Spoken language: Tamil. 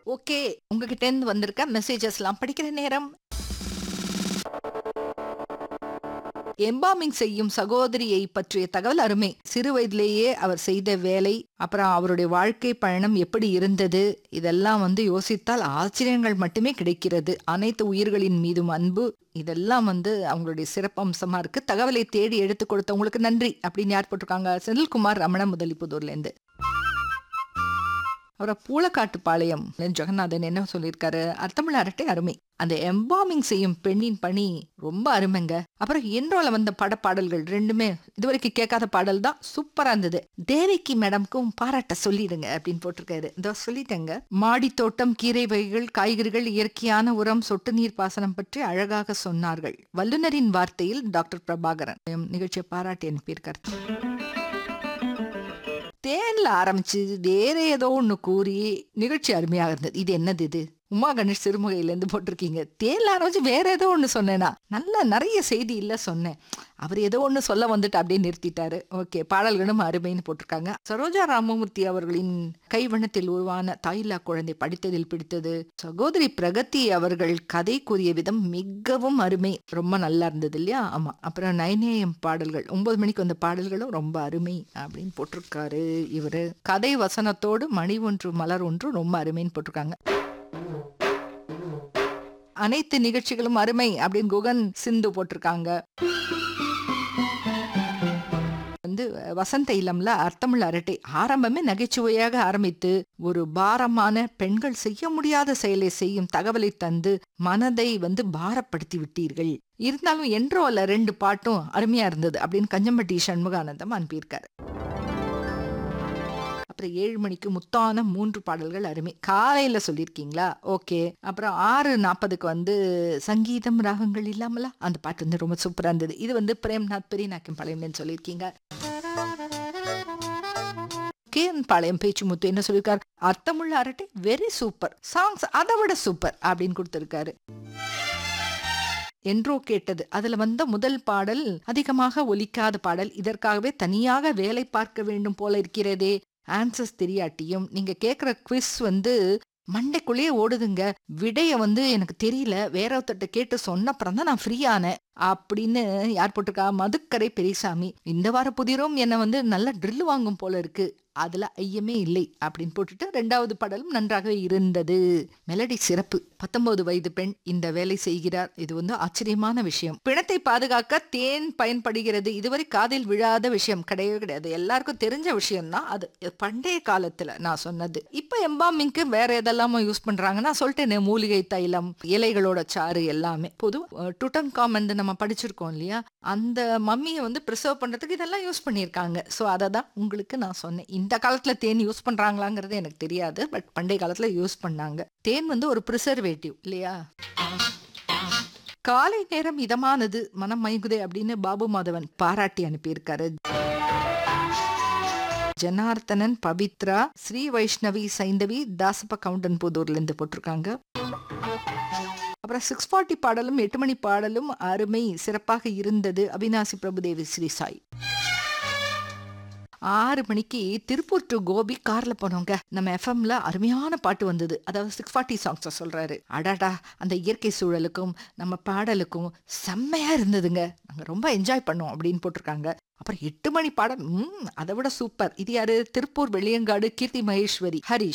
ஓகே உங்ககிட்ட இருந்து வந்திருக்க மெசேஜஸ்லாம் படிக்கிற நேரம் எம்பாமிங் செய்யும் சகோதரியை பற்றிய தகவல் அருமை சிறு வயதிலேயே அவர் செய்த வேலை அப்புறம் அவருடைய வாழ்க்கை பயணம் எப்படி இருந்தது இதெல்லாம் வந்து யோசித்தால் ஆச்சரியங்கள் மட்டுமே கிடைக்கிறது அனைத்து உயிர்களின் மீதும் அன்பு இதெல்லாம் வந்து அவங்களுடைய சிறப்பம்சமா இருக்கு தகவலை தேடி எடுத்து கொடுத்தவங்களுக்கு நன்றி அப்படின்னு யார் போட்டிருக்காங்க செந்தில்குமார் ரமண முதலிப்புதூர்ல இருந்து அப்புறம் பூலக்காட்டுப்பாளையம் ஜெகநாதன் என்ன சொல்லியிருக்காரு அர்த்தமுள்ள அரட்டை அருமை அந்த எம்பாமிங் செய்யும் பெண்ணின் பணி ரொம்ப அருமைங்க அப்புறம் இன்றோல வந்த படப்பாடல்கள் ரெண்டுமே இதுவரைக்கும் கேட்காத பாடல் தான் சூப்பரா இருந்தது தேவிக்கு மேடம்க்கும் பாராட்ட சொல்லிடுங்க அப்படின்னு போட்டிருக்காரு இதோ சொல்லிட்டேங்க மாடி தோட்டம் கீரை வகைகள் காய்கறிகள் இயற்கையான உரம் சொட்டு நீர் பாசனம் பற்றி அழகாக சொன்னார்கள் வல்லுநரின் வார்த்தையில் டாக்டர் பிரபாகரன் எம் நிகழ்ச்சியை பாராட்டி அனுப்பியிருக்காரு தேன்ல ஆரம்பிச்சு வேற ஏதோ ஒன்று கூறி நிகழ்ச்சி அருமையாக இருந்தது இது என்னது இது உமா கணேஷ் சிறுமுகையிலேருந்து போட்டிருக்கீங்க தேன்ல ஆரம்பிச்சு வேற ஏதோ ஒன்று சொன்னேனா நல்ல நிறைய செய்தி இல்லை சொன்னேன் அவர் ஏதோ ஒன்று சொல்ல வந்துட்டு அப்படியே நிறுத்திட்டாரு ஓகே பாடல்களும் அருமைன்னு போட்டிருக்காங்க சரோஜா ராமமூர்த்தி அவர்களின் கைவண்ணத்தில் உருவான தாயில்லா குழந்தை படித்ததில் பிடித்தது சகோதரி பிரகதி அவர்கள் கதை கூறிய விதம் மிகவும் அருமை ரொம்ப நல்லா இருந்தது இல்லையா ஆமா அப்புறம் நைனேயம் பாடல்கள் ஒன்பது மணிக்கு வந்த பாடல்களும் ரொம்ப அருமை அப்படின்னு போட்டிருக்காரு இவரு கதை வசனத்தோடு மணி ஒன்று மலர் ஒன்று ரொம்ப அருமைன்னு போட்டிருக்காங்க அனைத்து நிகழ்ச்சிகளும் அருமை அப்படின்னு குகன் சிந்து போட்டிருக்காங்க வந்து வசந்த இல்லம்ல அர்த்தமுள்ள அரட்டை ஆரம்பமே நகைச்சுவையாக ஆரம்பித்து ஒரு பாரமான பெண்கள் செய்ய முடியாத செயலை செய்யும் தகவலை தந்து மனதை வந்து பாரப்படுத்தி விட்டீர்கள் இருந்தாலும் என்றோல ரெண்டு பாட்டும் அருமையா இருந்தது அப்படின்னு கஞ்சம்பட்டி சண்முகானந்தம் அனுப்பியிருக்காரு அப்புறம் ஏழு மணிக்கு முத்தான மூன்று பாடல்கள் அருமை காலையில சொல்லியிருக்கீங்களா ஓகே அப்புறம் ஆறு நாற்பதுக்கு வந்து சங்கீதம் ராகங்கள் இல்லாமலா அந்த பாட்டு வந்து ரொம்ப சூப்பரா இருந்தது இது வந்து பிரேம்நாத் பெரியநாக்கம் பாளையம்னு சொல்லியிருக்கீங்க கேன் பாளையம் பேச்சு முத்து என்ன சொல்லியிருக்காரு அர்த்தமுள்ள அரட்டை வெரி சூப்பர் சாங்ஸ் அதை விட சூப்பர் அப்படின்னு கொடுத்திருக்காரு என்றோ கேட்டது அதுல வந்த முதல் பாடல் அதிகமாக ஒலிக்காத பாடல் இதற்காகவே தனியாக வேலை பார்க்க வேண்டும் போல இருக்கிறதே ஆன்சர்ஸ் தெரியாட்டியும் நீங்க கேக்குற குவிஸ் வந்து மண்டைக்குள்ளேயே ஓடுதுங்க விடைய வந்து எனக்கு தெரியல வேற ஒருத்தட்ட கேட்டு சொன்னப்புறம் தான் நான் ஃப்ரீ ஆனேன் அப்படின்னு யார் போட்டிருக்கா மதுக்கரை பெரியசாமி இந்த வார புதிரும் என்னை வந்து நல்ல ட்ரில் வாங்கும் போல இருக்கு அதுல ஐயமே இல்லை அப்படின்னு போட்டுட்டு ரெண்டாவது பாடலும் நன்றாகவே இருந்தது மெலடி சிறப்பு பத்தொன்பது வயது பெண் இந்த வேலை செய்கிறார் இது வந்து ஆச்சரியமான விஷயம் பிணத்தை பாதுகாக்க தேன் பயன்படுகிறது இதுவரை காதில் விழாத விஷயம் கிடையவே கிடையாது எல்லாருக்கும் தெரிஞ்ச விஷயம் தான் அது பண்டைய காலத்துல நான் சொன்னது இப்ப எம்பாமிங்க்கு வேற எதெல்லாமோ யூஸ் பண்றாங்க நான் சொல்லிட்டேனே மூலிகை தைலம் இலைகளோட சாறு எல்லாமே பொது டுட்டன் காமன் நம்ம படிச்சிருக்கோம் இல்லையா அந்த மம்மியை வந்து ப்ரிசர்வ் பண்றதுக்கு இதெல்லாம் யூஸ் பண்ணியிருக்காங்க ஸோ அதை தான் உங்களுக்கு நான் சொன்னேன் இந்த காலத்துல தேன் யூஸ் பண்றாங்களாங்கிறது எனக்கு தெரியாது பட் பண்டைய காலத்துல யூஸ் பண்ணாங்க தேன் வந்து ஒரு ப்ரிசர்வேட்டிவ் இல்லையா காலை நேரம் இதமானது மனம் மயங்குதே அப்படின்னு பாபு மாதவன் பாராட்டி அனுப்பியிருக்காரு ஜனார்த்தனன் பவித்ரா ஸ்ரீ வைஷ்ணவி சைந்தவி தாசப்ப கவுண்டன் புதூர்ல இருந்து போட்டிருக்காங்க அப்புறம் சிக்ஸ் ஃபார்ட்டி பாடலும் எட்டு மணி பாடலும் அருமை சிறப்பாக இருந்தது அவினாசி பிரபுதேவி ஸ்ரீ சாய் ஆறு மணிக்கு திருப்பூர் டு கோபி கார்ல போனோங்க நம்ம எஃப்எம்ல அருமையான பாட்டு வந்தது அதாவது சிக்ஸ் ஃபார்ட்டி சாங்ஸை சொல்றாரு அடாடா அந்த இயற்கை சூழலுக்கும் நம்ம பாடலுக்கும் செம்மையா இருந்ததுங்க நாங்க ரொம்ப என்ஜாய் பண்ணோம் அப்படின்னு போட்டிருக்காங்க அப்புறம் எட்டு மணி பாடல் ம் அதை விட சூப்பர் இது யாரு திருப்பூர் வெள்ளியங்காடு கீர்த்தி மகேஸ்வரி ஹரிஷ்